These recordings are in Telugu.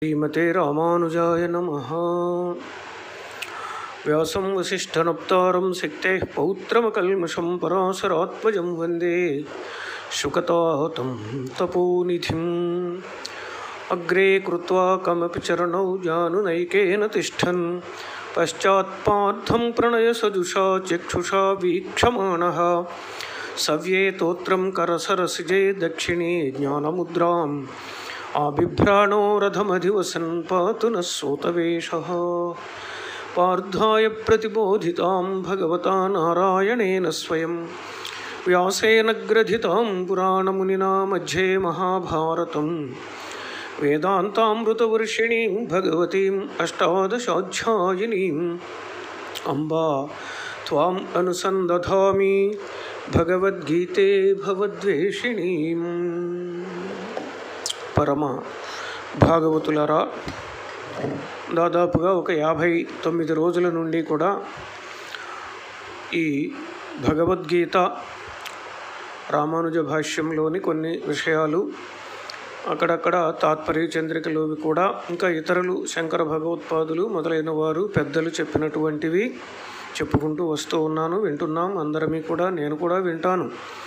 श्रीमते रामानुजाय नमः व्यासं वसिष्ठनप्तारं शक्तेः पौत्रमकल्मषं पराशरात्मजं वन्दे शुकतातं तपोनिधिम् अग्रे कृत्वा कमपि चरणौ जानुनैकेन तिष्ठन् पश्चात्पार्थं प्रणयसजुषा चक्षुषा वीक्षमाणः सव्ये तोत्रं करसरसिजे दक्षिणे ज्ञानमुद्राम् आबिभ्राणो रथमधिवसन् पातु नः सोतवेषः पार्थाय प्रतिबोधितां भगवता नारायणेन स्वयं व्यासेन ग्रथितां पुराणमुनिना मध्ये महाभारतं वेदान्तामृतवर्षिणीं भगवतीम् अष्टादशाध्यायिनीम् अम्बा त्वाम् अनुसन्दधामि भगवद्गीते भवद्वेषिणीम् పరమ భాగవతులరా దాదాపుగా ఒక యాభై తొమ్మిది రోజుల నుండి కూడా ఈ భగవద్గీత రామానుజ భాష్యంలోని కొన్ని విషయాలు అక్కడక్కడ తాత్పర్య చంద్రికలోవి కూడా ఇంకా ఇతరులు శంకర భగవత్పాదులు మొదలైన వారు పెద్దలు చెప్పినటువంటివి చెప్పుకుంటూ వస్తూ ఉన్నాను వింటున్నాం అందరమీ కూడా నేను కూడా వింటాను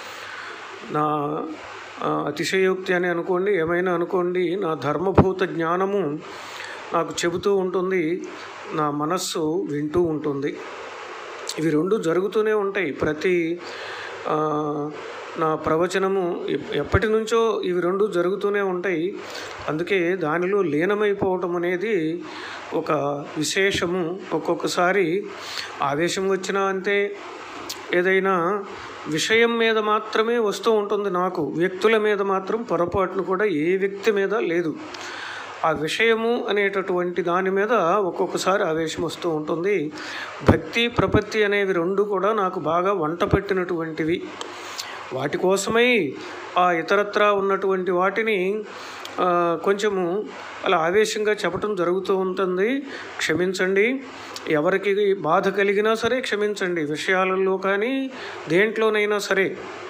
నా ఆ, అతిశయోక్తి అని అనుకోండి ఏమైనా అనుకోండి నా ధర్మభూత జ్ఞానము నాకు చెబుతూ ఉంటుంది నా మనస్సు వింటూ ఉంటుంది ఇవి రెండు జరుగుతూనే ఉంటాయి ప్రతి ఆ, నా ప్రవచనము ఎప్- ఎప్పటి నుంచో ఇవి రెండు జరుగుతూనే ఉంటాయి అందుకే దానిలో లీనమైపోవటం అనేది ఒక విశేషము ఒక్కొక్కసారి ఆవేశం వచ్చినా అంతే ఏదైనా విషయం మీద మాత్రమే వస్తూ ఉంటుంది నాకు వ్యక్తుల మీద మాత్రం పొరపాటును కూడా ఏ వ్యక్తి మీద లేదు ఆ విషయము అనేటటువంటి దాని మీద ఒక్కొక్కసారి ఆవేశం వస్తూ ఉంటుంది భక్తి ప్రపత్తి అనేవి రెండు కూడా నాకు బాగా వంట పెట్టినటువంటివి వాటి కోసమై ఆ ఇతరత్రా ఉన్నటువంటి వాటిని ఆ, కొంచెము అలా ఆవేశంగా చెప్పటం జరుగుతూ ఉంటుంది క్షమించండి ఎవరికి బాధ కలిగినా సరే క్షమించండి విషయాలలో కానీ దేంట్లోనైనా సరే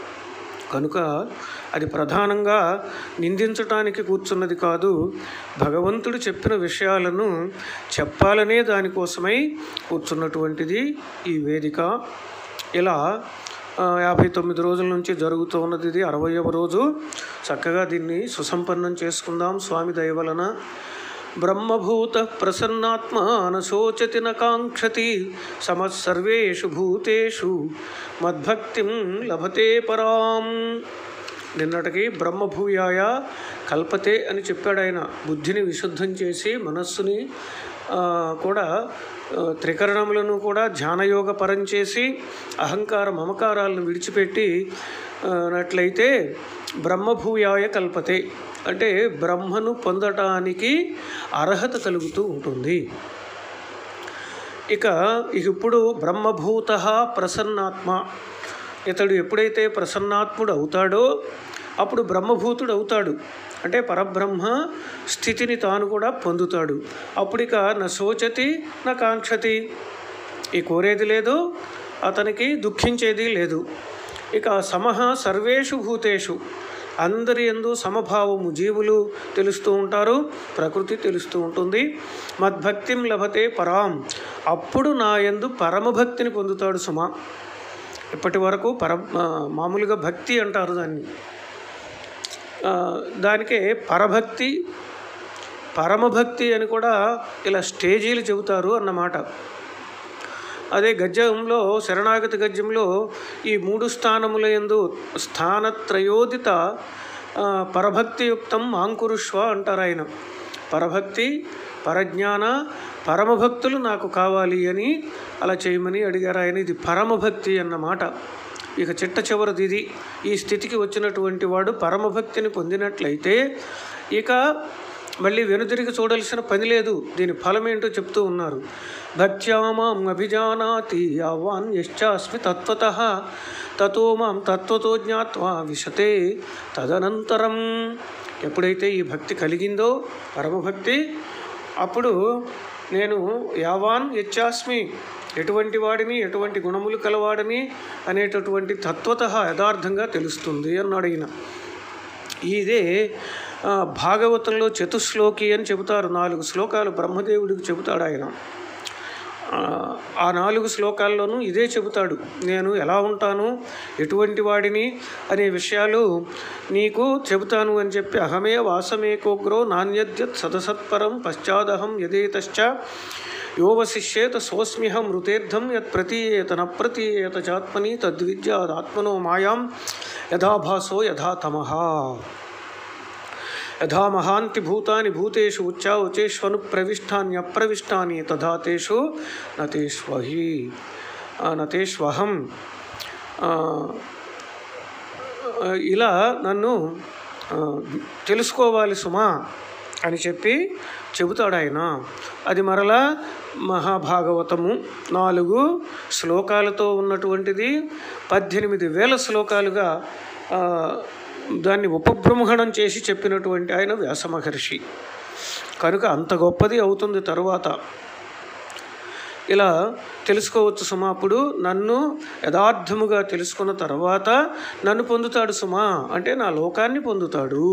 కనుక అది ప్రధానంగా నిందించటానికి కూర్చున్నది కాదు భగవంతుడు చెప్పిన విషయాలను చెప్పాలనే దానికోసమై కూర్చున్నటువంటిది ఈ వేదిక ఇలా ఆ, యాభై తొమ్మిది రోజుల నుంచి జరుగుతూ ఉన్నది ఇది అరవయవ రోజు చక్కగా దీన్ని సుసంపన్నం చేసుకుందాం స్వామి దయ వలన బ్రహ్మభూత ప్రసన్నాత్మ నశోచతి నకాంక్షతి సమస్సర్వేషు భూతేషు మద్భక్తిం లభతే పరాం నిన్నటికి బ్రహ్మభూయాయ కల్పతే అని చెప్పాడు ఆయన బుద్ధిని విశుద్ధం చేసి మనస్సుని ఆ, కూడా ఆ, త్రికరణములను కూడా ధ్యానయోగ పరం చేసి అహంకార మమకారాలను విడిచిపెట్టి ఆ, నట్లయితే బ్రహ్మభూయాయ కల్పతే అంటే బ్రహ్మను పొందటానికి అర్హత కలుగుతూ ఉంటుంది ఇక ఇప్పుడు బ్రహ్మభూత ప్రసన్నాత్మ ఇతడు ఎప్పుడైతే ప్రసన్నాత్ముడు అవుతాడో అప్పుడు బ్రహ్మభూతుడు అవుతాడు అంటే పరబ్రహ్మ స్థితిని తాను కూడా పొందుతాడు అప్పుడిక నా శోచతి నా కాంక్షతి ఈ కోరేది లేదు అతనికి దుఃఖించేది లేదు ఇక సమహ సర్వేషు భూతేషు అందరి ఎందు సమభావము జీవులు తెలుస్తూ ఉంటారు ప్రకృతి తెలుస్తూ ఉంటుంది మద్భక్తిం లభతే పరాం అప్పుడు నా ఎందు పరమభక్తిని పొందుతాడు సుమ ఇప్పటి వరకు పర ఆ, మామూలుగా భక్తి అంటారు దాన్ని ఆ, దానికే పరభక్తి పరమభక్తి అని కూడా ఇలా స్టేజీలు చెబుతారు అన్నమాట అదే గద్యంలో శరణాగతి గద్యంలో ఈ మూడు స్థానముల యందు స్థానత్రయోదిత ఆ, పరభక్తియుక్తం మాంకురుష్వ అంటారు ఆయన పరభక్తి పరజ్ఞాన పరమభక్తులు నాకు కావాలి అని అలా చేయమని అడిగారు ఆయన ఇది పరమభక్తి అన్నమాట ఇక చిట్ట చివరిది ఇది ఈ స్థితికి వచ్చినటువంటి వాడు పరమభక్తిని పొందినట్లయితే ఇక మళ్ళీ వెనుదిరిగి చూడాల్సిన పని లేదు దీని ఫలం ఏంటో చెప్తూ ఉన్నారు భక్త్యా మాం అభిజానాతి యావాన్ యశ్చాస్మి తత్వత తతో మాం తత్వతో జ్ఞాత్వా విశతే తదనంతరం ఎప్పుడైతే ఈ భక్తి కలిగిందో పరమభక్తి అప్పుడు నేను యావాన్ యచ్చాస్మి ఎటువంటి వాడిని ఎటువంటి గుణములు కలవాడని అనేటటువంటి తత్వత యథార్థంగా తెలుస్తుంది అన్నాడు ఈయన ఇదే ఆ, భాగవతంలో చతుశ్లోకి అని చెబుతారు నాలుగు శ్లోకాలు బ్రహ్మదేవుడికి చెబుతాడు ఆయన ఆ, ఆ నాలుగు శ్లోకాల్లోనూ ఇదే చెబుతాడు నేను ఎలా ఉంటాను ఎటువంటి వాడిని అనే విషయాలు నీకు చెబుతాను అని చెప్పి అహమే వాసమేకోగ్రో నాణ్యద్యత్ సదసత్పరం పశ్చాదహం యదేతశ్చ యోవశిష్యేత సోస్మ్యహం మృతేర్థం యత్ ప్రతీయేత న ప్రతీయేత చాత్మని తద్విద్యాదాత్మనో మాయాం యథాభాసో యథా తమః యథా మహాంతి భూతాని భూతేషు ఉచ్చా ఉచేష్వను ప్రవిష్టాన్యప్రవిష్టాని తథా తేషు నతేష్వహి ఆ, నతేష్వహం ఆ, ఆ, ఇలా నన్ను ఆ, తెలుసుకోవాలి సుమా అని చెప్పి చెబుతాడు ఆయన అది మరలా మహాభాగవతము నాలుగు శ్లోకాలతో ఉన్నటువంటిది పద్దెనిమిది వేల శ్లోకాలుగా ఆ, దాన్ని ఉపబ్రహ్మణం చేసి చెప్పినటువంటి ఆయన వ్యాస మహర్షి కనుక అంత గొప్పది అవుతుంది తరువాత ఇలా తెలుసుకోవచ్చు సుమా అప్పుడు నన్ను యథార్థముగా తెలుసుకున్న తర్వాత నన్ను పొందుతాడు సుమా అంటే నా లోకాన్ని పొందుతాడు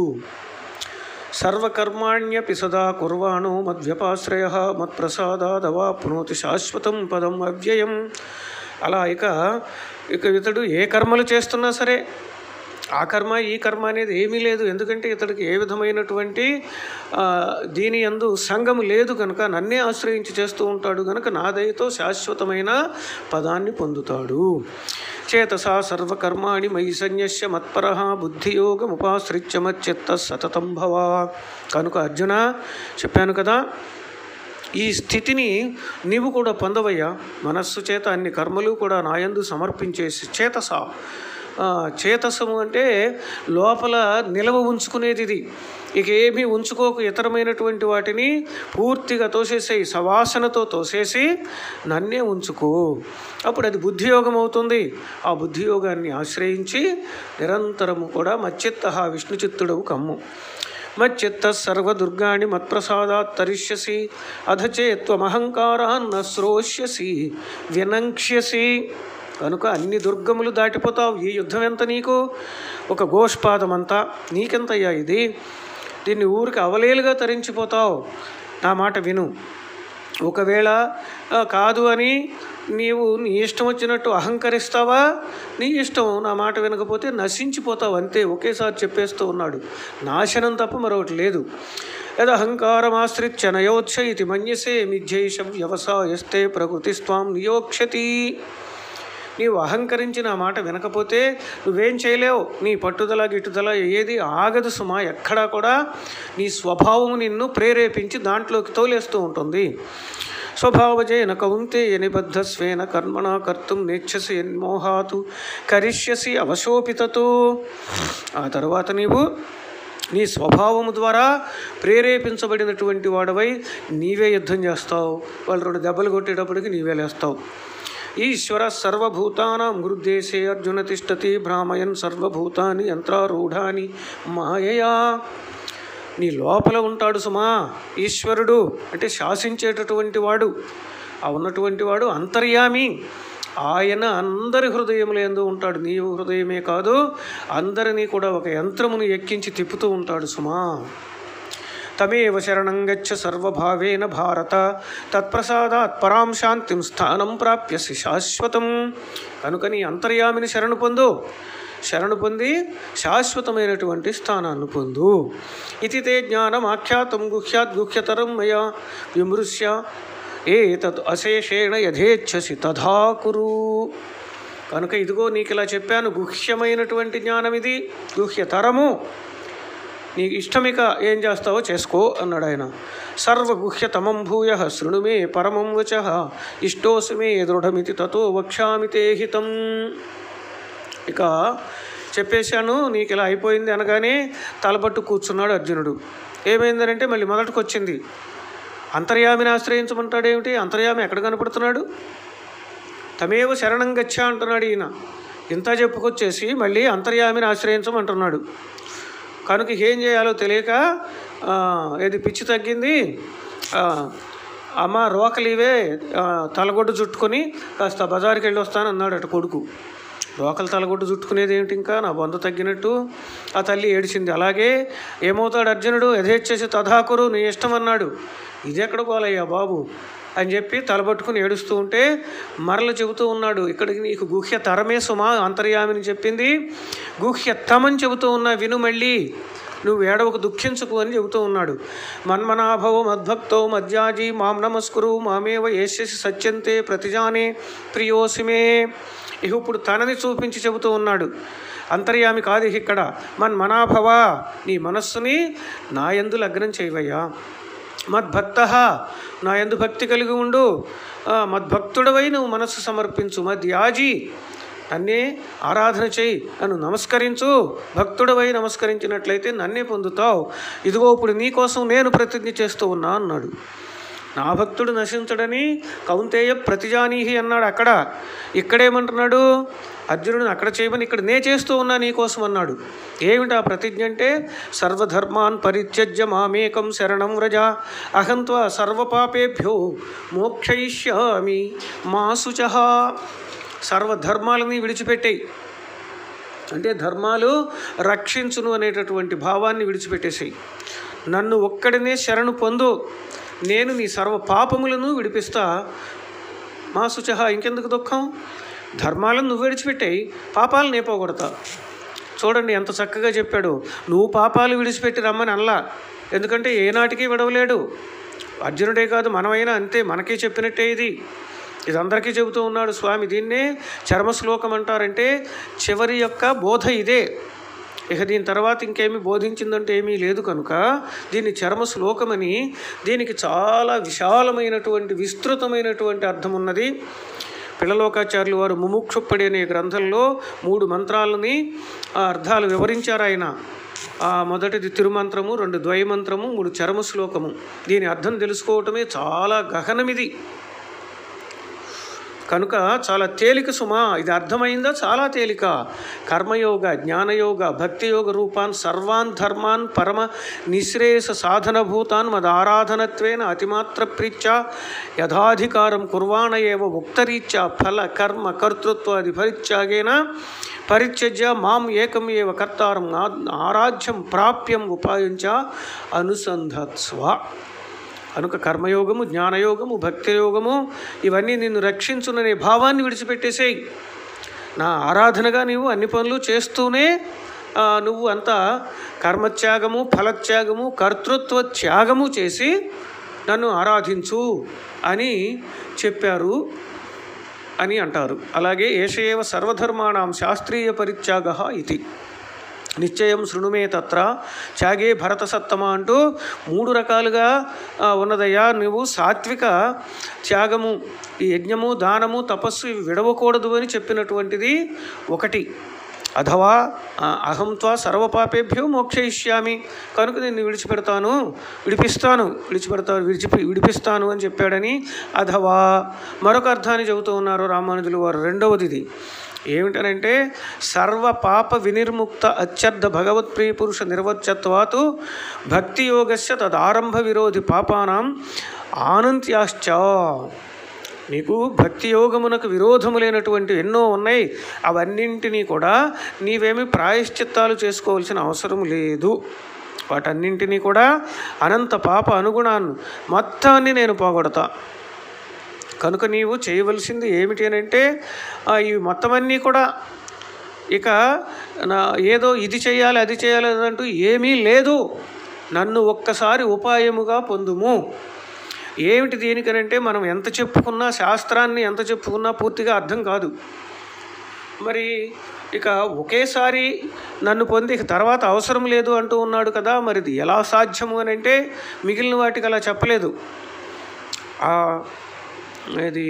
సర్వకర్మాణ్యపి సదా కుర్వాణో మద్వ్యపాశ్రయ మత్ప్రసాదాదవాప్నోతి శాశ్వతం పదం అవ్యయం అలా ఇక ఇక ఇతడు ఏ కర్మలు చేస్తున్నా సరే ఆ కర్మ ఈ కర్మ అనేది ఏమీ లేదు ఎందుకంటే ఇతడికి ఏ విధమైనటువంటి ఆ, దీని యందు సంగము లేదు కనుక నన్నే ఆశ్రయించి చేస్తూ ఉంటాడు కనుక నా దయతో శాశ్వతమైన పదాన్ని పొందుతాడు చేతసా సర్వకర్మాణి మయి సన్యస్య మత్పర బుద్ధియోగముపాశ్రిత్య మచ్చిత్త సతతం భవ కనుక అర్జున చెప్పాను కదా ఈ స్థితిని నీవు కూడా పొందవయ్యా మనస్సు చేత అన్ని కర్మలు కూడా నాయందు సమర్పించేసి చేతస ఆ, చేతసము అంటే లోపల నిలవ ఉంచుకునేది ఇది ఇక ఏమీ ఉంచుకోకు ఇతరమైనటువంటి వాటిని పూర్తిగా తోసేసేయి సవాసనతో తోసేసి నన్నే ఉంచుకో అప్పుడు అది బుద్ధియోగం అవుతుంది ఆ బుద్ధియోగాన్ని ఆశ్రయించి నిరంతరము కూడా మచ్చిత్త విష్ణుచిత్తుడవు కమ్ము మచ్చిత్త సర్వదుర్గాణి మత్ప్రసాదాత్ తరిష్యసి అధ చేత్వమహంకారాన్న శ్రోష్యసి వినంక్ష్యసి కనుక అన్ని దుర్గములు దాటిపోతావు ఈ యుద్ధం ఎంత నీకు ఒక గోష్పాదం అంతా నీకెంతయ్యా ఇది దీన్ని ఊరికి అవలేలుగా తరించిపోతావు నా మాట విను ఒకవేళ ఆ, కాదు అని నీవు నీ ఇష్టం వచ్చినట్టు అహంకరిస్తావా నీ ఇష్టం నా మాట వినకపోతే నశించిపోతావు అంతే ఒకేసారి చెప్పేస్తూ ఉన్నాడు నాశనం తప్ప మరొకటి లేదు యదహంకారమాశ్రిత్య నయోత్స ఇది మన్యసే మిథ్యైష వ్యవసాయస్తే ప్రకృతిస్వాం నియోక్షతి నీవు అహంకరించి నా మాట వినకపోతే నువ్వేం చేయలేవు నీ పట్టుదల గిట్టుదల ఏది ఆగదు సుమా ఎక్కడా కూడా నీ స్వభావం నిన్ను ప్రేరేపించి దాంట్లోకి తోలేస్తూ ఉంటుంది స్వభావజేన కౌంతేయ నిబద్ధస్వేన కర్మణ కర్తుం నేచ్చసి ఎన్మోహాతు కరిష్యసి అవశోపితతో ఆ తర్వాత నీవు నీ స్వభావము ద్వారా ప్రేరేపించబడినటువంటి వాడవై నీవే యుద్ధం చేస్తావు వాళ్ళు రెండు దెబ్బలు కొట్టేటప్పటికి నీవే లేస్తావు ఈశ్వర సర్వభూతానాం హృద్దేశే అర్జున తిష్టతి భ్రామయన్ సర్వభూతాని యంత్రారూఢాని మాయయా నీ లోపల ఉంటాడు సుమా ఈశ్వరుడు అంటే శాసించేటటువంటి వాడు ఆ ఉన్నటువంటి వాడు అంతర్యామి ఆయన అందరి హృదయములందు ఉంటాడు నీ హృదయమే కాదు అందరినీ కూడా ఒక యంత్రమును ఎక్కించి తిప్పుతూ ఉంటాడు సుమా తమేవ శరణం గచ్చ సర్వభావేన భారత తత్ప్రసాదాత్ పరాం శాంతిం స్థానం ప్రాప్యసి శాశ్వతం కనుక నీ అంతర్యామిని శరణు పొందు శరణు పొంది శాశ్వతమైనటువంటి స్థానాన్ని పొందు ఇది తే జ్ఞానం ఆఖ్యాతం గుహ్యాత్ గుహ్యతరం మయా విమృశ్య ఏ తత్ అశేషేణ యథేచ్ఛసి తథా కురు కనుక ఇదిగో నీకు ఇలా చెప్పాను గుహ్యమైనటువంటి జ్ఞానం ఇది గుహ్యతరము నీకు ఇష్టమిక ఏం చేస్తావో చేసుకో అన్నాడు ఆయన సర్వగుహ్యతమం భూయ శృణు మే పరమం వచ ఇష్టోసి మే దృఢమితి తతో వక్ష్యామి తే హితం ఇక చెప్పేశాను నీకు ఇలా అయిపోయింది అనగానే తలపట్టు కూర్చున్నాడు అర్జునుడు ఏమైందనంటే మళ్ళీ మొదటికి వచ్చింది అంతర్యామిని ఆశ్రయించమంటాడు ఏమిటి అంతర్యామి ఎక్కడ కనపడుతున్నాడు తమేవ శరణం గచ్చ అంటున్నాడు ఈయన ఇంత చెప్పుకొచ్చేసి మళ్ళీ అంతర్యామిని ఆశ్రయించమంటున్నాడు కనుక ఏం చేయాలో తెలియక ఆ, ఏది పిచ్చి తగ్గింది ఆ, అమ్మ రోకలివే ఆ, తలగొడ్డు చుట్టుకొని కాస్త బజారుకి వెళ్ళి వస్తాను అన్నాడు అటు కొడుకు రోకలు తలగొట్టు చుట్టుకునేది ఏమిటి ఇంకా నా బంధు తగ్గినట్టు ఆ తల్లి ఏడిచింది అలాగే ఏమవుతాడు అర్జునుడు యథేచ్ఛసి తథాకురు నీ ఇష్టం అన్నాడు ఇది ఎక్కడ గోలయ్యా బాబు అని చెప్పి తలబట్టుకుని ఏడుస్తూ ఉంటే మరల చెబుతూ ఉన్నాడు ఇక్కడికి నీకు గుహ్య తరమే సుమా అంతర్యామిని చెప్పింది గుహ్య తమని చెబుతూ ఉన్నా విను మళ్ళీ నువ్వు ఏడవకు దుఃఖించుకు అని చెబుతూ ఉన్నాడు మన్మనాభవ మద్భక్తో మధ్యాజీ మాం నమస్కురు మామేవ ఏషసి సత్యంతే ప్రతిజానే ప్రియోసిమే ఇక ఇప్పుడు తనని చూపించి చెబుతూ ఉన్నాడు అంతర్యామి కాదు ఇక ఇక్కడ మన్మనాభవ నీ మనస్సుని నా యందు లగ్నం చేయవయ్యా మద్భక్త నా యందు భక్తి కలిగి ఉండు ఆ, మద్భక్తుడవై నువ్వు మనస్సు సమర్పించు మద్యాజీ నన్నే ఆరాధన చేయి నన్ను నమస్కరించు భక్తుడవై నమస్కరించినట్లయితే నన్నే పొందుతావు ఇదిగో ఇప్పుడు నీకోసం నేను ప్రతిజ్ఞ చేస్తూ ఉన్నా అన్నాడు నా భక్తుడు నశించడని కౌంతేయ ప్రతిజానీహి అన్నాడు అక్కడ ఇక్కడేమంటున్నాడు అర్జునుడిని అక్కడ చేయమని ఇక్కడ నే చేస్తూ ఉన్నా నీకోసం అన్నాడు ఏమిటి ఆ ప్రతిజ్ఞ అంటే సర్వధర్మాన్ పరిత్యజ్య మామేకం శరణం వ్రజ అహంత్వ సర్వపాపేభ్యో మోక్షయిష్యామి మా శుచ సర్వధర్మాలని విడిచిపెట్టేయి అంటే ధర్మాలు రక్షించును అనేటటువంటి భావాన్ని విడిచిపెట్టేసేయి నన్ను ఒక్కడినే శరణు పొందు నేను నీ సర్వ పాపములను విడిపిస్తా మా శుచహ ఇంకెందుకు దుఃఖం ధర్మాలను నువ్వు విడిచిపెట్టాయి పాపాలు నేపోగొడతా చూడండి ఎంత చక్కగా చెప్పాడు నువ్వు పాపాలు విడిచిపెట్టి రమ్మని అనలా ఎందుకంటే ఏనాటికి విడవలేడు అర్జునుడే కాదు మనమైనా అంతే మనకే చెప్పినట్టే ఇది ఇది అందరికీ చెబుతూ ఉన్నాడు స్వామి దీన్నే చర్మ శ్లోకం అంటారంటే చివరి యొక్క బోధ ఇదే ఇక దీని తర్వాత ఇంకేమీ బోధించిందంటే ఏమీ లేదు కనుక దీన్ని చర్మ శ్లోకమని దీనికి చాలా విశాలమైనటువంటి విస్తృతమైనటువంటి అర్థం ఉన్నది పిల్లలోకాచార్యులు వారు ముముక్షుప్పడి అనే గ్రంథంలో మూడు మంత్రాలని ఆ అర్థాలు వివరించారు ఆయన ఆ మొదటిది తిరుమంత్రము రెండు ద్వైమంత్రము మూడు చరమ శ్లోకము దీని అర్థం తెలుసుకోవటమే చాలా గహనమిది కనుక చాలా తేలిక సుమా ఇది అర్థమైందా చాలా తేలిక కర్మయోగ జ్ఞానయోగ భక్తియోగ రూపాన్ సర్వాన్ ధర్మాన్ పరమ నిశ్రేయస సాధనభూతాన్ మదారాధనత్వేన అతిమాత్ర ప్రీత్యా యథాధికారం కుర్వాణ ఏవ ఉక్తరీత్యా ఫల కర్మ కర్తృత్వాది పరిత్యాగేన పరిత్యజ్య మాం ఏకం ఏవ కర్తారం ఆ- ఆరాధ్యం ప్రాప్యం ఉపాయం చ అనుసంధత్స్వ కనుక కర్మయోగము జ్ఞానయోగము భక్తియోగము ఇవన్నీ నిన్ను రక్షించుననే భావాన్ని విడిచిపెట్టేసేయి నా ఆరాధనగా నీవు అన్ని పనులు చేస్తూనే ఆ, నువ్వు అంతా కర్మత్యాగము ఫలత్యాగము కర్తృత్వ త్యాగము చేసి నన్ను ఆరాధించు అని చెప్పారు అని అంటారు అలాగే ఏషయేవ సర్వధర్మాణం శాస్త్రీయ పరిత్యాగ ఇది నిశ్చయం శృణుమే తత్ర త్యాగే భరత సత్తమ అంటూ మూడు రకాలుగా ఆ, ఉన్నదయ్యా నువ్వు సాత్విక త్యాగము ఈ యజ్ఞము దానము తపస్సు ఇవి విడవకూడదు అని చెప్పినటువంటిది ఒకటి అథవా ఆ, అహం త్వా సర్వపాపేభ్యో మోక్షయిష్యామి కనుక నేను విడిచిపెడతాను విడిపిస్తాను విడిచిపెడతాను విడిచి విడిపిస్తాను అని చెప్పాడని అథవా మరొక అర్థాన్ని చెబుతూ ఉన్నారు రామానుజులు వారు రెండవది ఇది ఏమిటనంటే సర్వ పాప వినిర్ముక్త అత్యర్థ భగవత్ప్రియ పురుష నిర్వచ్చత్వాతు భక్తి యోగస్య తదారంభ విరోధి పాపానాం ఆనంత్యాశ్చ నీకు భక్తి యోగమునకు విరోధములైనటువంటి ఎన్నో ఉన్నాయి అవన్నింటినీ కూడా నీవేమి ప్రాయశ్చిత్తాలు చేసుకోవాల్సిన అవసరం లేదు వాటన్నింటినీ కూడా అనంత పాప అనుగుణాన్ని మొత్తాన్ని నేను పోగొడతా కనుక నీవు చేయవలసింది ఏమిటి అని అంటే ఆ, ఇవి మొత్తం అన్నీ కూడా ఇక నా ఏదో ఇది చేయాలి అది చేయాలి అంటూ ఏమీ లేదు నన్ను ఒక్కసారి ఉపాయముగా పొందుము ఏమిటి దీనికనంటే మనం ఎంత చెప్పుకున్నా శాస్త్రాన్ని ఎంత చెప్పుకున్నా పూర్తిగా అర్థం కాదు మరి ఇక ఒకేసారి నన్ను పొంది ఇక తర్వాత అవసరం లేదు అంటూ ఉన్నాడు కదా మరి ఇది ఎలా సాధ్యము అని అంటే మిగిలిన వాటికి అలా చెప్పలేదు ఆ, ఇది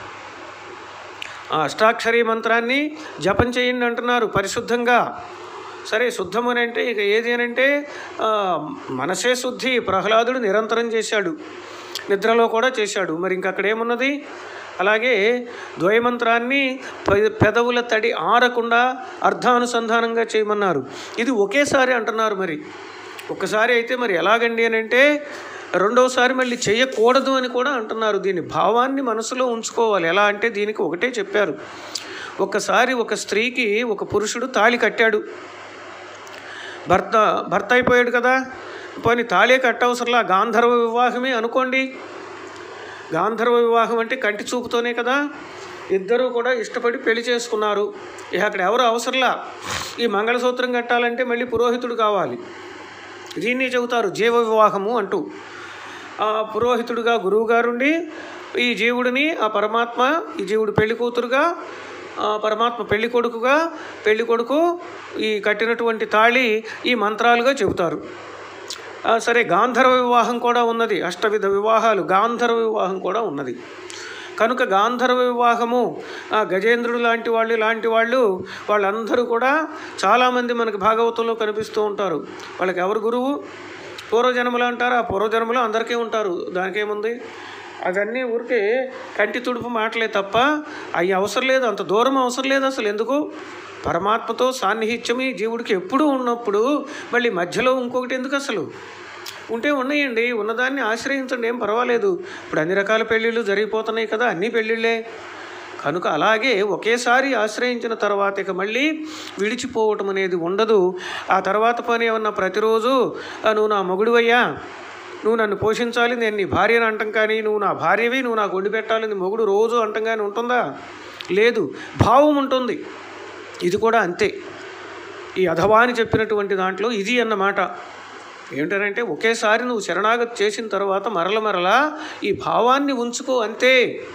ఆ అష్టాక్షరీ మంత్రాన్ని జపం చేయండి అంటున్నారు పరిశుద్ధంగా సరే శుద్ధం అని అంటే ఇక ఏది అని అంటే ఆ, మనసే శుద్ధి ప్రహ్లాదుడు నిరంతరం చేశాడు నిద్రలో కూడా చేశాడు మరి ఇంక అక్కడ ఏమున్నది అలాగే ద్వయమంత్రాన్ని పె- పెదవుల తడి ఆరకుండా అర్థానుసంధానంగా చేయమన్నారు ఇది ఒకేసారి అంటున్నారు మరి ఒకసారి అయితే మరి ఎలాగండి అని అంటే రెండవసారి మళ్ళీ చేయకూడదు అని కూడా అంటున్నారు దీని భావాన్ని మనసులో ఉంచుకోవాలి ఎలా అంటే దీనికి ఒకటే చెప్పారు ఒక్కసారి ఒక స్త్రీకి ఒక పురుషుడు తాళి కట్టాడు భర్త భర్త అయిపోయాడు కదా పోనీ తాళే కట్టవసరంలా గాంధర్వ వివాహమే అనుకోండి గాంధర్వ వివాహం అంటే కంటి చూపుతోనే కదా ఇద్దరూ కూడా ఇష్టపడి పెళ్లి చేసుకున్నారు ఇక అక్కడ ఎవరు అవసరంలా ఈ మంగళసూత్రం కట్టాలంటే మళ్ళీ పురోహితుడు కావాలి దీన్ని చెబుతారు జీవ వివాహము అంటూ ఆ పురోహితుడుగా గురువు గారుండి ఈ జీవుడిని ఆ పరమాత్మ ఈ జీవుడు పెళ్లి కూతురుగా ఆ పరమాత్మ పెళ్లి కొడుకుగా పెళ్లి కొడుకు ఈ కట్టినటువంటి తాళి ఈ మంత్రాలుగా చెబుతారు ఆ, సరే గాంధర్వ వివాహం కూడా ఉన్నది అష్టవిధ వివాహాలు గాంధర్వ వివాహం కూడా ఉన్నది కనుక గాంధర్వ వివాహము ఆ గజేంద్రుడు లాంటి వాళ్ళు ఇలాంటి వాళ్ళు వాళ్ళందరూ కూడా చాలామంది మనకి భాగవతంలో కనిపిస్తూ ఉంటారు వాళ్ళకి ఎవరు గురువు పూర్వజన్మలు అంటారు ఆ పూర్వజన్మలో అందరికీ ఉంటారు దానికేముంది అవన్నీ ఊరికే కంటి తుడుపు మాటలే తప్ప అవి అవసరం లేదు అంత దూరం అవసరం లేదు అసలు ఎందుకు పరమాత్మతో సాన్నిహిత్యం ఈ జీవుడికి ఎప్పుడూ ఉన్నప్పుడు మళ్ళీ మధ్యలో ఇంకొకటి ఎందుకు అసలు ఉంటే ఉన్నాయండి ఉన్నదాన్ని ఆశ్రయించండి ఏం పర్వాలేదు ఇప్పుడు అన్ని రకాల పెళ్ళిళ్ళు జరిగిపోతున్నాయి కదా అన్ని పెళ్ళిళ్ళే కనుక అలాగే ఒకేసారి ఆశ్రయించిన తర్వాత ఇక మళ్ళీ విడిచిపోవటం అనేది ఉండదు ఆ తర్వాత పని ఏమన్నా ప్రతిరోజు "ఆ, నువ్వు నా మొగుడువయ్యా నువ్వు నన్ను పోషించాలి నేను నీ భార్యను అంటాం కానీ నువ్వు నా భార్యవి నువ్వు నాకు వండి పెట్టాలి నీ మొగుడు రోజు అంటాం కానీ ఉంటుందా లేదు భావం ఉంటుంది ఇది కూడా అంతే ఈ అధవా అని చెప్పినటువంటి దాంట్లో ఇది అన్నమాట ఏంటంటే ఒకేసారి నువ్వు శరణాగతి చేసిన తర్వాత మరల మరల ఈ భావాన్ని ఉంచుకో అంతే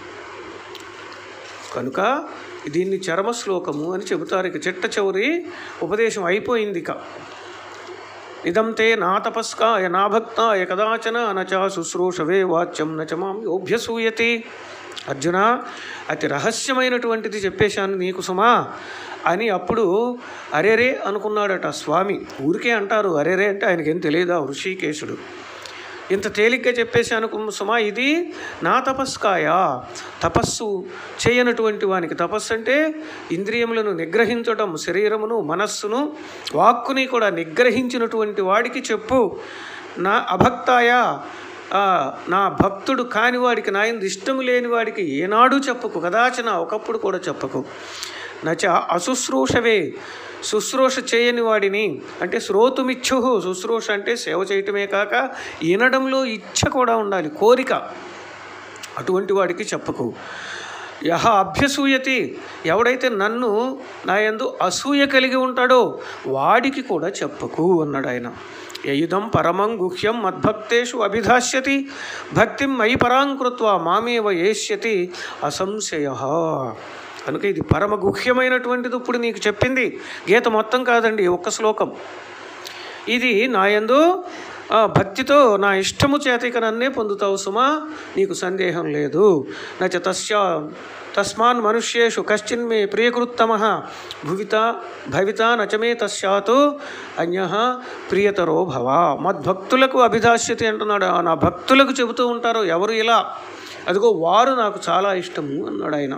కనుక దీన్ని చరమ శ్లోకము అని చెబుతారు ఇక చిట్ట చివరి ఉపదేశం అయిపోయింది ఇక ఇదం తే నా తపస్కాయ నా భక్తాయ కదాచన నచ శుశ్రూషవే వాచ్యం నచ మాం యోభ్యసూయతి అర్జున అతి రహస్యమైనటువంటిది చెప్పేశాను నీకు సుమా అని అప్పుడు అరేరే అనుకున్నాడట స్వామి ఊరికే అంటారు అరేరే అంటే ఆయనకేం తెలియదా ఋషికేశుడు ఇంత తేలిగ్గా చెప్పేశాను కుమ్మ సుమా ఇది నా తపస్కాయ తపస్సు చేయనటువంటి వానికి తపస్సు అంటే ఇంద్రియములను నిగ్రహించడం శరీరమును మనస్సును వాక్కుని కూడా నిగ్రహించినటువంటి వాడికి చెప్పు నా అభక్తాయ ఆ, నా భక్తుడు కాని వాడికి నా యందు ఇష్టము లేని వాడికి ఏనాడు చెప్పకు కదాచన ఒకప్పుడు కూడా చెప్పకు నచ అశుశ్రూషవే శుశ్రూష చేయని వాడిని అంటే శ్రోతుమిచ్చు శుశ్రూష అంటే సేవ చేయటమే కాక వినడంలో ఇచ్చ కూడా ఉండాలి కోరిక అటువంటి వాడికి చెప్పకు యహ అభ్యసూయతి ఎవడైతే నన్ను నా యందు అసూయ కలిగి ఉంటాడో వాడికి కూడా చెప్పకు అన్నాడు ఆయన యయుధం పరమం గుహ్యం మద్భక్తేషు అభిధాస్యతి భక్తిం మయి పరాం కృత్వా మామేవ ఏష్యతి అసంశయ కనుక ఇది పరమ గుహ్యమైనటువంటిది ఇప్పుడు నీకు చెప్పింది గీత మొత్తం కాదండి ఒక్క శ్లోకం ఇది నాయందు ఆ, భక్తితో నా ఇష్టము చేత ఇక నన్నే పొందుతావు సుమా నీకు సందేహం లేదు నచ తస్యా తస్మాన్ మనుష్యేషు కశ్చిన్ మే ప్రియకృత్తమ భువిత భవిత నచమే తస్యాతు అన్య ప్రియతరో భవ మద్భక్తులకు అభిదాస్యతి అంటున్నాడు ఆ నా భక్తులకు చెబుతూ ఉంటారు ఎవరు ఇలా అదిగో వారు నాకు చాలా ఇష్టము అన్నాడు ఆయన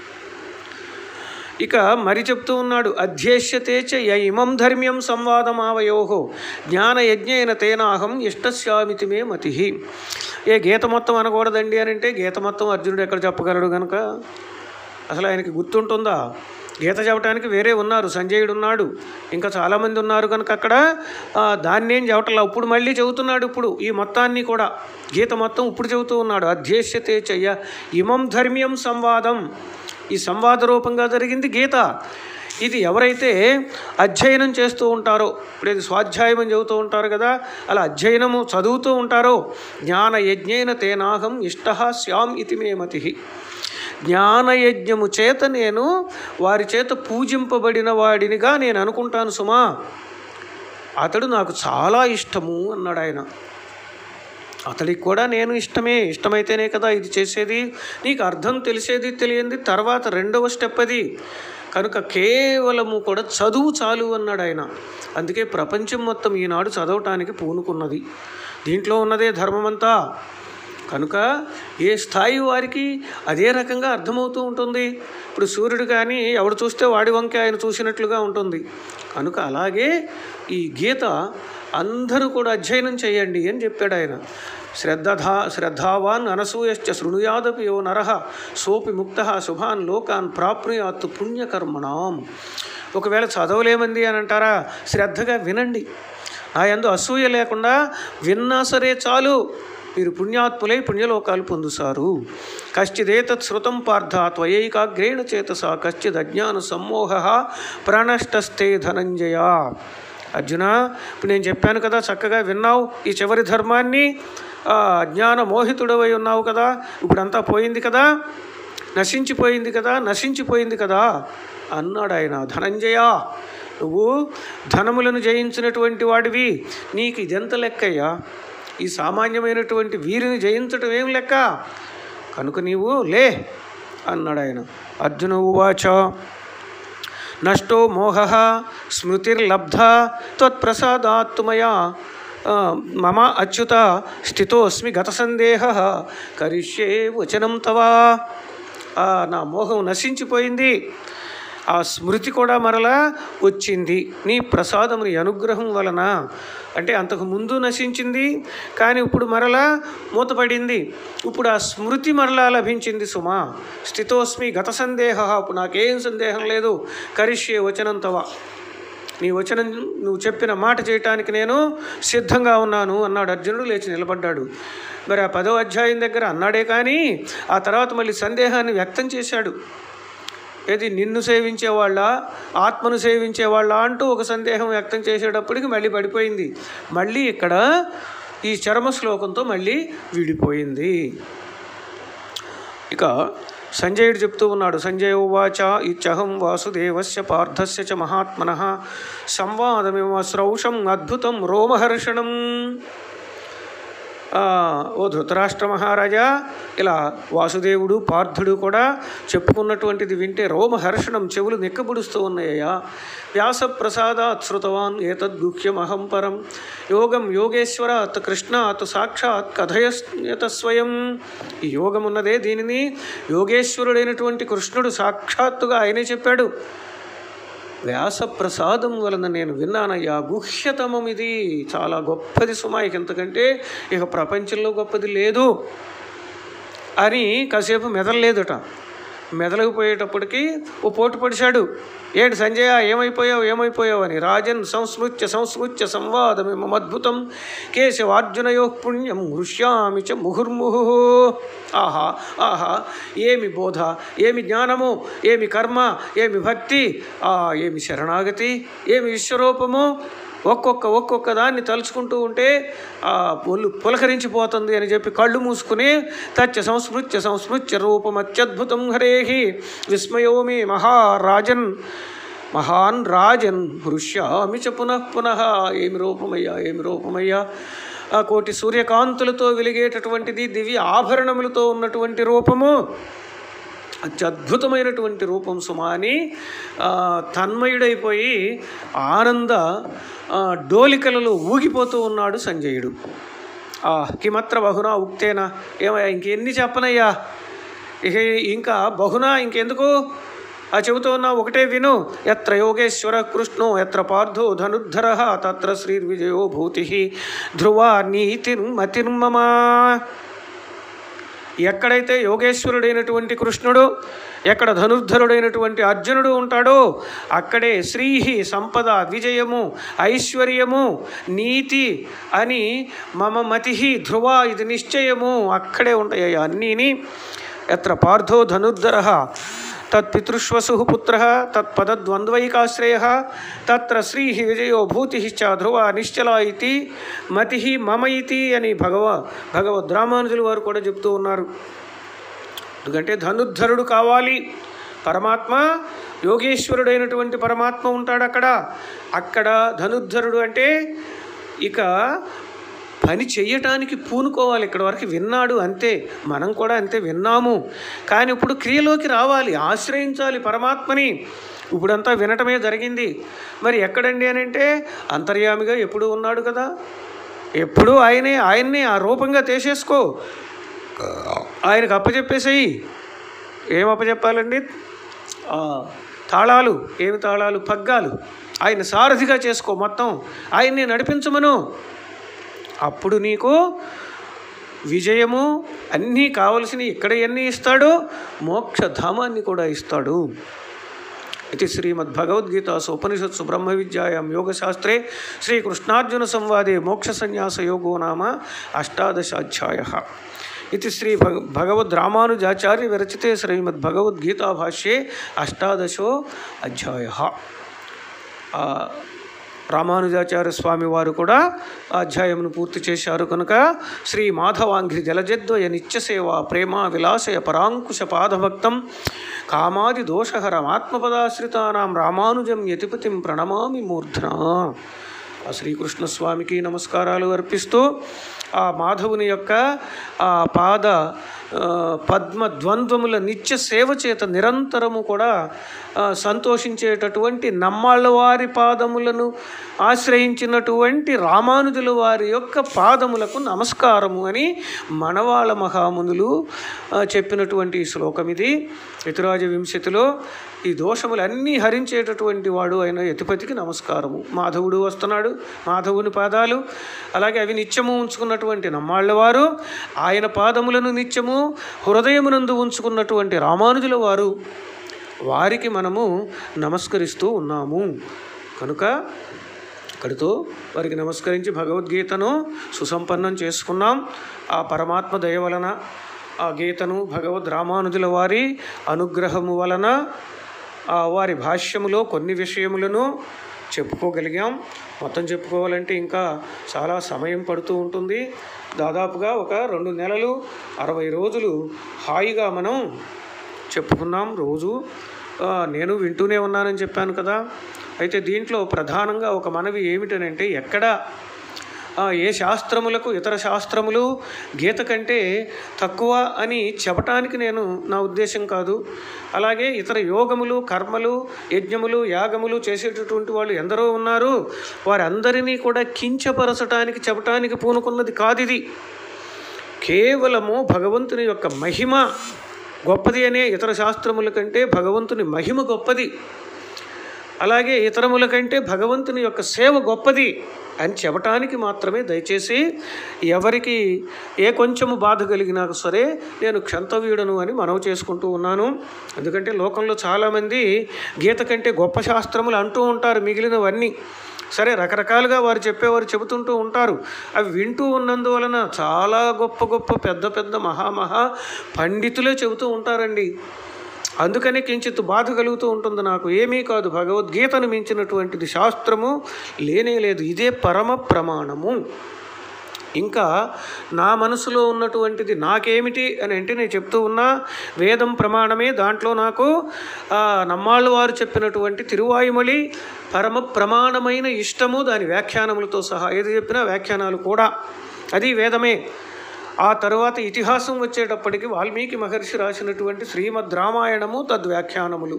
ఇక మరి చెప్తూ ఉన్నాడు అధ్యేష్యతే చ య ఇమం ధర్మ్యం సంవాదమావయో జ్ఞానయజ్ఞైన తేనాహం ఇష్టస్యామితి మే మతి ఏ గీత మొత్తం అనకూడదండి అని అంటే గీత మొత్తం అర్జునుడు ఎక్కడ చెప్పగలడు కనుక అసలు ఆయనకి గుర్తుంటుందా గీత చెప్పడానికి వేరే ఉన్నారు సంజయుడు ఉన్నాడు ఇంకా చాలామంది ఉన్నారు కనుక అక్కడ ఆ, దాన్ని ఏం చెప్పట్లా ఇప్పుడు మళ్ళీ చెబుతున్నాడు ఇప్పుడు ఈ మొత్తాన్ని కూడా గీత మొత్తం ఇప్పుడు చెబుతూ ఉన్నాడు అధ్యేష్యతే చెయ్య ఇమం ధర్మ్యం సంవాదం ఈ సంవాద రూపంగా జరిగింది గీత ఇది ఎవరైతే అధ్యయనం చేస్తూ ఉంటారో ఇప్పుడు ఇది స్వాధ్యాయం అని చెబుతూ ఉంటారు కదా అలా అధ్యయనము చదువుతూ ఉంటారో జ్ఞాన యజ్ఞేన తేనాహం ఇష్ట శ్యాం ఇతి మే మతి జ్ఞానయజ్ఞము చేత నేను వారి చేత పూజింపబడిన వాడినిగా నేను అనుకుంటాను సుమా అతడు నాకు చాలా ఇష్టము అన్నాడు ఆయన అతడికి కూడా నేను ఇష్టమే ఇష్టమైతేనే కదా ఇది చేసేది నీకు అర్థం తెలిసేది తెలియంది తర్వాత రెండవ స్టెప్ అది కనుక కేవలము కూడా చదువు చాలు అన్నాడు ఆయన అందుకే ప్రపంచం మొత్తం ఈనాడు చదవటానికి పూనుకున్నది దీంట్లో ఉన్నదే ధర్మమంతా కనుక ఏ స్థాయి వారికి అదే రకంగా అర్థమవుతూ ఉంటుంది ఇప్పుడు సూర్యుడు కానీ ఎవడు చూస్తే వాడి వంకే ఆయన చూసినట్లుగా ఉంటుంది కనుక అలాగే ఈ గీత అందరూ కూడా అధ్యయనం చేయండి అని చెప్పాడు ఆయన శ్రద్ధా శ్రద్ధావాన్ అనసూయశ్చ శృణుయాదపి యో నర సోపి ముక్త శుభాన్ లోకాన్ ప్రాప్నుయాత్ పుణ్యకర్మణాం ఒకవేళ చదవలేమంది అని అంటారా శ్రద్ధగా వినండి నా యందు అసూయ లేకుండా విన్నా సరే చాలు మీరు పుణ్యాత్ములై పుణ్యలోకాలు పొందుతారు కశ్చిదేతత్ శృతం పార్థ త్వయైకాగ్రేణ చేతసా కశ్చిద్ అజ్ఞాన సమ్మోహ ప్రాణష్టస్థే ధనంజయ అర్జున ఇప్పుడు నేను చెప్పాను కదా చక్కగా విన్నావు ఈ చివరి ధర్మాన్ని ఆ, అజ్ఞాన మోహితుడవై ఉన్నావు కదా ఇప్పుడంతా పోయింది కదా నశించిపోయింది కదా నశించిపోయింది కదా అన్నాడు ఆయన ధనంజయ నువ్వు ధనములను జయించినటువంటి వాడివి నీకు ఇదెంత లెక్కయ్యా ఈ సామాన్యమైనటువంటి వీరిని జయించటం ఏం లెక్క కనుక నీవు లే అన్నాడు ఆయన అర్జున ఉవాచ నష్టో మోహ స్మృతిర్లబ్ధ త్వత్ప్రసాదాత్తు మయా ఆ, మమ అచ్యుత స్థితోస్మి గత సందేహ కరిష్యే వచనం తవా ఆ, నా మోహం నశించిపోయింది ఆ స్మృతి కూడా మరలా వచ్చింది నీ ప్రసాదం నీ అనుగ్రహం వలన అంటే అంతకు ముందు నశించింది కానీ ఇప్పుడు మరలా మూతపడింది ఇప్పుడు ఆ స్మృతి మరలా లభించింది సుమా స్థితోస్మి గత సందేహ ఇప్పుడు నాకేం సందేహం లేదు కరిష్యే వచనం తవ నీ వచనం నువ్వు చెప్పిన మాట చేయటానికి నేను సిద్ధంగా ఉన్నాను అన్నాడు అర్జునుడు లేచి నిలబడ్డాడు మరి ఆ పదో అధ్యాయం దగ్గర అన్నాడే కానీ ఆ తర్వాత మళ్ళీ సందేహాన్ని వ్యక్తం చేశాడు ఏది నిన్ను సేవించేవాళ్ళ ఆత్మను సేవించేవాళ్ళ అంటూ ఒక సందేహం వ్యక్తం చేసేటప్పటికి మళ్ళీ పడిపోయింది మళ్ళీ ఇక్కడ ఈ చరమ శ్లోకంతో మళ్ళీ విడిపోయింది ఇక సంజయుడు చెప్తూ ఉన్నాడు సంజయ ఉవాచ ఇచ్చహం వాసుదేవస్య పార్థస్య చ మహాత్మన సంవాదమివ శ్రౌషం అద్భుతం రోమహర్షణం ఆ, ఓ ధృతరాష్ట్ర మహారాజా ఇలా వాసుదేవుడు పార్థుడు కూడా చెప్పుకున్నటువంటిది వింటే రోమహర్షణం చెవులు నిక్కబుడుస్తూ ఉన్నాయ్యా వ్యాస ప్రసాదాత్ శృతవాన్ ఏతద్గుహ్యమహం పరం యోగం యోగేశ్వరాత్ కృష్ణాత్ సాక్షాత్ కథయత స్వయం ఈ యోగం ఉన్నదే దీనిని యోగేశ్వరుడైనటువంటి కృష్ణుడు సాక్షాత్తుగా ఆయనే చెప్పాడు వ్యాస ప్రసాదం వలన నేను విన్నానయ్యా గుహ్యతమం ఇది చాలా గొప్పది సుమా ఇక ఇంతకంటే ఇక ప్రపంచంలో గొప్పది లేదు అని కాసేపు మెదలలేదుట మెదలకపోయేటప్పటికి ఓ పోటు పడిశాడు ఏంటి సంజయ ఏమైపోయావు ఏమైపోయావు అని రాజన్ సంస్మృత్య సంస్మృత్య సంవాదమిమద్భుతం కేశవార్జునయో పుణ్యం హృష్యామి చ ముహుర్ముహు ఆహా ఆహా ఏమి బోధ ఏమి జ్ఞానము ఏమి కర్మ ఏమి భక్తి ఆ ఏమి శరణాగతి ఏమి విశ్వరూపము ఒక్కొక్క ఒక్కొక్క దాన్ని తలుచుకుంటూ ఉంటే ఆ ఒళ్ళు పులకరించిపోతుంది అని చెప్పి కళ్ళు మూసుకుని తచ్చ సంస్మృత్య సంస్మృత్య రూపమత్యద్భుతం హరేహి విస్మయోమి మహారాజన్ మహాన్ రాజన్ హృష్యామి చ పునః పునః ఏమి రూపమయ్యా ఏమి రూపమయ్యా ఆ కోటి సూర్యకాంతులతో వెలిగేటటువంటిది దివ్య ఆభరణములతో ఉన్నటువంటి రూపము అత్యద్భుతమైనటువంటి రూపం సుమా అని ఆ, తన్మయుడైపోయి ఆనంద ఆ, డోలికలలో ఊగిపోతూ ఉన్నాడు సంజయుడు ఆ, కిమత్ర బహునా ఉక్తేనా ఏమయ్యా ఇంకెన్ని చెప్పనయ్యా ఇక ఇంకా బహునా ఇంకెందుకు ఆ చెబుతూ ఉన్నా ఒకటే విను ఎత్ర యోగేశ్వర కృష్ణో ఎత్ర పార్థో ధనుర్ధర తత్ర శ్రీర్విజయో భూతి ధ్రువా నీతిర్మతిర్మమా ఎక్కడైతే యోగేశ్వరుడైనటువంటి కృష్ణుడు ఎక్కడ ధనుర్ధరుడైనటువంటి అర్జునుడు ఉంటాడో అక్కడే శ్రీహి సంపద విజయము ఐశ్వర్యము నీతి అని మమ మతి ధ్రువ ఇది నిశ్చయము అక్కడే ఉంటాయి అన్నీని ఎత్ర పార్థో ధనుర్ధర తత్పితృష్వసు పుత్ర తత్పదద్వంద్వైకాశ్రయ తత్ర శ్రీ విజయో భూతి చ ధ్రువ నిశ్చల ఇది మతి మమ ఇతి అని భగవ భగవద్ రామానుజులు వారు కూడా చెప్తూ ఉన్నారు ఎందుకంటే ధనుర్ధరుడు కావాలి పరమాత్మ యోగేశ్వరుడైనటువంటి పరమాత్మ ఉంటాడు అక్కడ అక్కడ ధనుర్ధరుడు అంటే ఇక పని చెయ్యటానికి పూనుకోవాలి ఇక్కడ వరకు విన్నాడు అంతే మనం కూడా అంతే విన్నాము కానీ ఇప్పుడు క్రియలోకి రావాలి ఆశ్రయించాలి పరమాత్మని ఇప్పుడంతా వినటమే జరిగింది మరి ఎక్కడండి అని అంటే అంతర్యామిగా ఎప్పుడు ఉన్నాడు కదా ఎప్పుడు ఆయనే ఆయన్ని ఆ రూపంగా తీసేసుకో ఆయనకు అప్పచెప్పేసేయి ఏం అప్పచెప్పాలండి ఆ, తాళాలు ఏమి తాళాలు పగ్గాలు ఆయన సారథిగా చేసుకో మొత్తం ఆయన్ని నడిపించమను అప్పుడు నీకు విజయము అన్నీ కావలసినవి ఇక్కడ ఎన్ని ఇస్తాడో మోక్షధామాన్ని కూడా ఇస్తాడు ఇది శ్రీమద్భగవద్గీతాసు ఉపనిషత్సు బ్రహ్మ విద్యాయాం యోగశాస్త్రే శ్రీకృష్ణార్జున సంవాదే మోక్ష సన్యాస యోగో నామ అష్టాదశాధ్యాయ ఇది శ్రీ భగ భగవద్ రామానుజాచార్య విరచితే శ్రీమద్భగవద్గీతా భాష్యే అష్టాదశో అధ్యాయ ఆ రామానుజాచార్య స్వామి వారు కూడా ఆ అధ్యాయమును పూర్తి చేశారు కనుక శ్రీ మాధవాంఘ్రి జలజద్వయ నిత్యసేవ ప్రేమ విలాసయ పరాంకుశ పాదభక్తం కామాది దోషహరం ఆత్మపదాశ్రితానాం రామానుజం యతిపతిం ప్రణమామి మూర్ధన ఆ శ్రీకృష్ణ స్వామికి నమస్కారాలు అర్పిస్తూ ఆ మాధవుని యొక్క ఆ పాద ఆ, పద్మ ద్వంద్వముల నిత్య సేవ చేత నిరంతరము కూడా ఆ, సంతోషించేటటువంటి నమ్మాళ్ళ వారి పాదములను ఆశ్రయించినటువంటి రామానుజుల వారి యొక్క పాదములకు నమస్కారము అని మనవాళ మహామునులు ఆ, చెప్పినటువంటి ఈ శ్లోకం ఇది యతిరాజ వింశతిలో ఈ దోషములన్నీ హరించేటటువంటి వాడు అయిన యతిపతికి నమస్కారము మాధవుడు వస్తున్నాడు మాధవుని పాదాలు అలాగే అవి నిత్యము ఉంచుకున్నటువంటి నమ్మాళ్ళవారు ఆయన పాదములను నిత్యము హృదయమునందు ఉంచుకున్నటువంటి రామానుజుల వారు వారికి మనము నమస్కరిస్తూ ఉన్నాము కనుక అక్కడితో వారికి నమస్కరించి భగవద్గీతను సుసంపన్నం చేసుకున్నాం ఆ పరమాత్మ దయ వలన ఆ గీతను భగవద్ రామానుజుల వారి అనుగ్రహము వలన ఆ వారి భాష్యములో కొన్ని విషయములను చెప్పుకోగలిగాం మొత్తం చెప్పుకోవాలంటే ఇంకా చాలా సమయం పడుతూ ఉంటుంది దాదాపుగా ఒక రెండు నెలలు అరవై రోజులు హాయిగా మనం చెప్పుకున్నాం రోజు ఆ, నేను వింటూనే ఉన్నానని చెప్పాను కదా అయితే దీంట్లో ప్రధానంగా ఒక మనవి ఏమిటనంటే ఎక్కడ ఆ, ఏ శాస్త్రములకు ఇతర శాస్త్రములు గీత కంటే తక్కువ అని చెప్పటానికి నేను నా ఉద్దేశం కాదు అలాగే ఇతర యోగములు కర్మలు యజ్ఞములు యాగములు చేసేటటువంటి వాళ్ళు ఎందరో ఉన్నారు వారందరినీ కూడా కించపరచటానికి చెప్పటానికి పూనుకున్నది కాదు ఇది కేవలము భగవంతుని యొక్క మహిమ గొప్పది అనే ఇతర శాస్త్రముల కంటే భగవంతుని మహిమ గొప్పది అలాగే ఇతరముల కంటే భగవంతుని యొక్క సేవ గొప్పది అని చెప్పటానికి మాత్రమే దయచేసి ఎవరికి ఏ కొంచెము బాధ కలిగినా సరే నేను క్షంతవీయుడను అని మనవి చేసుకుంటూ ఉన్నాను ఎందుకంటే లోకంలో చాలామంది గీత కంటే గొప్ప శాస్త్రములు అంటూ ఉంటారు మిగిలినవన్నీ సరే రకరకాలుగా వారు చెప్పేవారు చెబుతుంటూ ఉంటారు అవి వింటూ ఉన్నందువలన చాలా గొప్ప గొప్ప పెద్ద పెద్ద మహామహా పండితులే చెబుతూ ఉంటారండి అందుకనే కించిత్ బాధ కలుగుతూ ఉంటుంది నాకు ఏమీ కాదు భగవద్గీతను మించినటువంటిది శాస్త్రము లేనే లేదు ఇదే పరమ ప్రమాణము ఇంకా నా మనసులో ఉన్నటువంటిది నాకేమిటి అని అంటే నేను చెప్తూ ఉన్నా వేదం ప్రమాణమే దాంట్లో నాకు ఆ, నమ్మాళ్ళు వారు చెప్పినటువంటి తిరువాయుమలి పరమ ప్రమాణమైన ఇష్టము దాని వ్యాఖ్యానములతో సహా ఏది చెప్పినా వ్యాఖ్యానాలు కూడా అది వేదమే ఆ తరువాత ఇతిహాసం వచ్చేటప్పటికి వాల్మీకి మహర్షి రాసినటువంటి శ్రీమద్ రామాయణము తద్వ్యాఖ్యానములు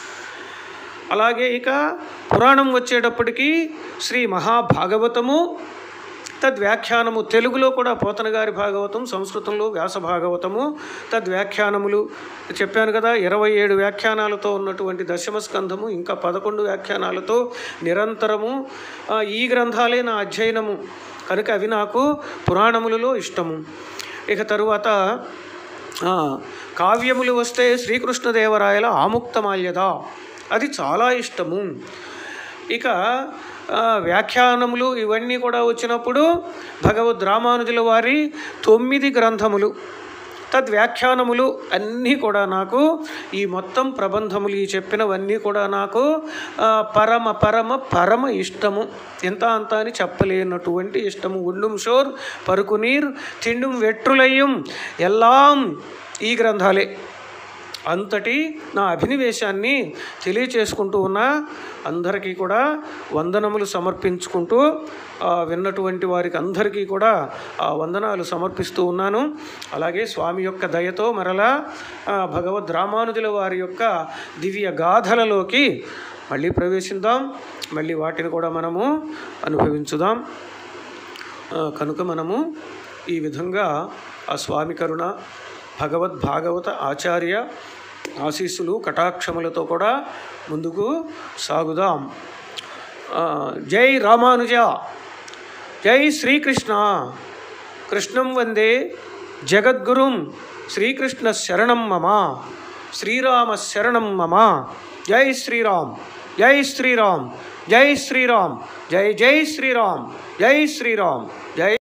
అలాగే ఇక పురాణం వచ్చేటప్పటికి శ్రీ మహాభాగవతము తద్వ్యాఖ్యానము తెలుగులో కూడా పోతన గారి భాగవతం సంస్కృతంలో వ్యాస భాగవతము తద్వ్యాఖ్యానములు చెప్పాను కదా ఇరవై ఏడు వ్యాఖ్యానాలతో ఉన్నటువంటి దశమ స్కంధము ఇంకా పదకొండు వ్యాఖ్యానాలతో నిరంతరము ఆ, ఈ గ్రంథాలే నా అధ్యయనము కనుక అవి నాకు పురాణములలో ఇష్టము ఇక తరువాత ఆ, కావ్యములు వస్తే శ్రీకృష్ణదేవరాయల ఆముక్తమాల్యద అది చాలా ఇష్టము ఇక ఆ, వ్యాఖ్యానములు ఇవన్నీ కూడా వచ్చినప్పుడు భగవద్ రామానుజుల వారి తొమ్మిది గ్రంథములు తద్వ్యాఖ్యానములు అన్నీ కూడా నాకు ఈ మొత్తం ప్రబంధములు ఈ చెప్పినవన్నీ కూడా నాకు ఆ, పరమ పరమ పరమ ఇష్టము ఎంత అంత అని చెప్పలేనటువంటి ఇష్టము ఉండుం షోర్ పరుకు నీర్ తిండుం వెట్రులయ్యం ఎల్లాం ఈ గ్రంథాలే అంతటి నా అభినివేశాన్ని తెలియచేసుకుంటూ ఉన్న అందరికీ కూడా వందనములు సమర్పించుకుంటూ ఆ, విన్నటువంటి వారికి అందరికీ కూడా ఆ వందనాలు సమర్పిస్తూ ఉన్నాను అలాగే స్వామి యొక్క దయతో మరలా ఆ, భగవద్ రామానుజుల వారి యొక్క దివ్య గాథలలోకి మళ్ళీ ప్రవేశిద్దాం మళ్ళీ వాటిని కూడా మనము అనుభవించుదాం ఆ, కనుక మనము ఈ విధంగా ఆ స్వామి కరుణ భగవద్ భాగవత ఆచార్య ఆశీస్సులు కటాక్షములతో కూడా ముందుకు సాగుదాం ఆ, జై రామానుజ జై శ్రీకృష్ణ కృష్ణం వందే జగద్గురుం శ్రీకృష్ణ శరణం మమ శ్రీరామ శరణం మమ జై శ్రీరామ్ జై శ్రీరామ్ జై శ్రీరామ్ జై జై శ్రీరామ్ జై శ్రీరామ్ జై